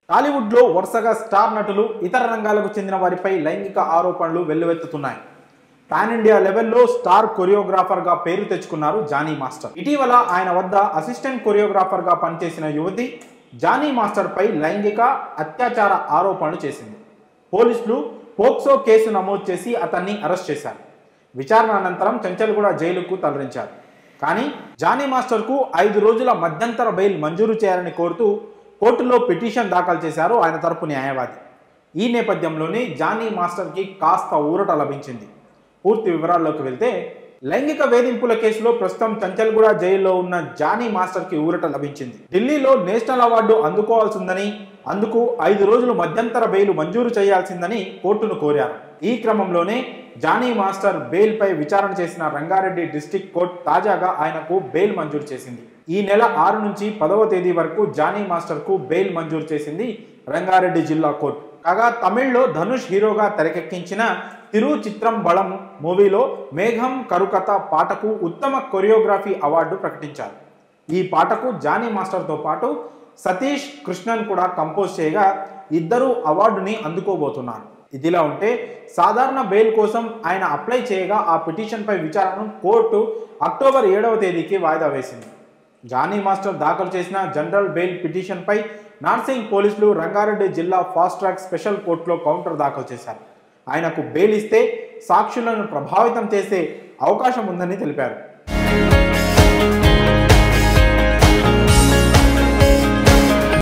టాలీవుడ్లో వరుసగా స్టార్ నటులు ఇతర రంగాలకు చెందిన వారిపై లైంగిక ఆరోపణలు వెల్లువెత్తుతున్నాయి పాన్ ఇండియా లెవెల్లో స్టార్ కొరియోగ్రాఫర్గా పేరు తెచ్చుకున్నారు జానీ మాస్టర్ ఇటీవల ఆయన వద్ద అసిస్టెంట్ కొరియోగ్రాఫర్గా పనిచేసిన యువతి జానీ మాస్టర్పై లైంగిక అత్యాచార ఆరోపణలు చేసింది పోలీసులు పోక్సో కేసు నమోదు చేసి అతన్ని అరెస్ట్ చేశారు విచారణ అనంతరం చెంచల్గూడ జైలుకు తరలించారు కానీ జానీ మాస్టర్కు ఐదు రోజుల మధ్యంతర బెయిల్ మంజూరు చేయాలని కోరుతూ కోర్టులో పిటిషన్ దాఖలు చేశారు ఆయన తరపు న్యాయవాది ఈ నేపథ్యంలోనే జానీ మాస్టర్కి కాస్త ఊరట లభించింది పూర్తి వివరాల్లోకి వెళ్తే లైంగిక వేధింపుల కేసులో ప్రస్తుతం చంచల్గూడ జైల్లో ఉన్న జానీ మాస్టర్కి ఊరట లభించింది ఢిల్లీలో నేషనల్ అవార్డు అందుకోవాల్సిందని అందుకు ఐదు రోజులు మధ్యంతర బెయిల్ మంజూరు చేయాల్సిందని కోర్టును కోరారు ఈ క్రమంలోనే జానీ మాస్టర్ బెయిల్పై విచారణ చేసిన రంగారెడ్డి డిస్టిక్ కోర్టు తాజాగా ఆయనకు బెయిల్ మంజూరు చేసింది ఈ నెల ఆరు నుంచి పదవ తేదీ వరకు జానీ మాస్టర్కు బెయిల్ మంజూరు చేసింది రంగారెడ్డి జిల్లా కోర్టు కాగా తమిళ్లో ధనుష్ హీరోగా తెరకెక్కించిన తిరు చిత్రం బళం మూవీలో మేఘం కరుకథ పాటకు ఉత్తమ కొరియోగ్రఫీ అవార్డు ప్రకటించారు ఈ పాటకు జానీ మాస్టర్తో పాటు సతీష్ కృష్ణన్ కూడా కంపోజ్ చేయగా ఇద్దరు అవార్డుని అందుకోబోతున్నారు ఇదిలా ఉంటే సాధారణ బెయిల్ కోసం ఆయన అప్లై చేయగా ఆ పిటిషన్పై విచారణను కోర్టు అక్టోబర్ ఏడవ తేదీకి వాయిదా వేసింది జానీ మాస్టర్ దాఖలు చేసిన జనరల్ బెయిల్ పిటిషన్పై నార్సింగ్ పోలీసులు రంగారెడ్డి జిల్లా ఫాస్ట్ ట్రాక్ స్పెషల్ కోర్టులో కౌంటర్ దాఖలు చేశారు ఆయనకు బెయిల్ ఇస్తే సాక్షులను ప్రభావితం చేసే అవకాశం ఉందని తెలిపారు